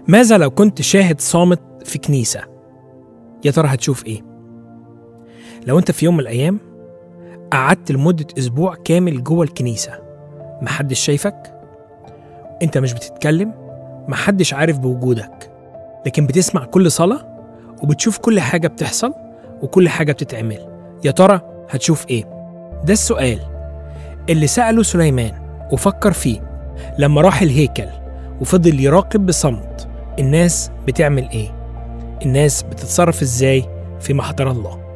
ماذا لو كنت شاهد صامت في كنيسة؟ يا ترى هتشوف إيه؟ لو أنت في يوم من الأيام قعدت لمدة أسبوع كامل جوه الكنيسة محدش شايفك أنت مش بتتكلم محدش عارف بوجودك لكن بتسمع كل صلاة وبتشوف كل حاجة بتحصل وكل حاجة بتتعمل يا ترى هتشوف إيه؟ ده السؤال اللي سأله سليمان وفكر فيه لما راح الهيكل وفضل يراقب بصمت الناس بتعمل إيه؟ الناس بتتصرف إزاي في محضر الله